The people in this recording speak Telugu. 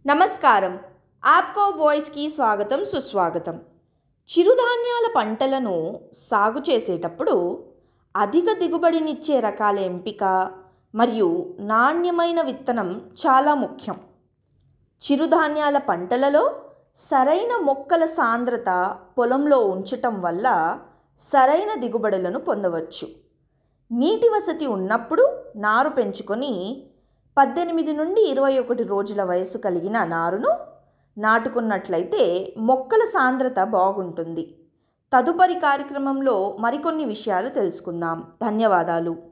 నమస్కారం ఆప్కో వాయిస్కి స్వాగతం సుస్వాగతం చిరుధాన్యాల పంటలను సాగు చేసేటప్పుడు అధిక దిగుబడినిచ్చే రకాల ఎంపిక మరియు నాణ్యమైన విత్తనం చాలా ముఖ్యం చిరుధాన్యాల పంటలలో సరైన మొక్కల సాంద్రత పొలంలో ఉంచటం వల్ల సరైన దిగుబడులను పొందవచ్చు నీటి వసతి ఉన్నప్పుడు నారు పెంచుకొని పద్దెనిమిది నుండి ఇరవై ఒకటి రోజుల వయసు కలిగిన నారును నాటుకున్నట్లయితే మొక్కల సాంద్రత బాగుంటుంది తదుపరి కార్యక్రమంలో మరికొన్ని విషయాలు తెలుసుకుందాం ధన్యవాదాలు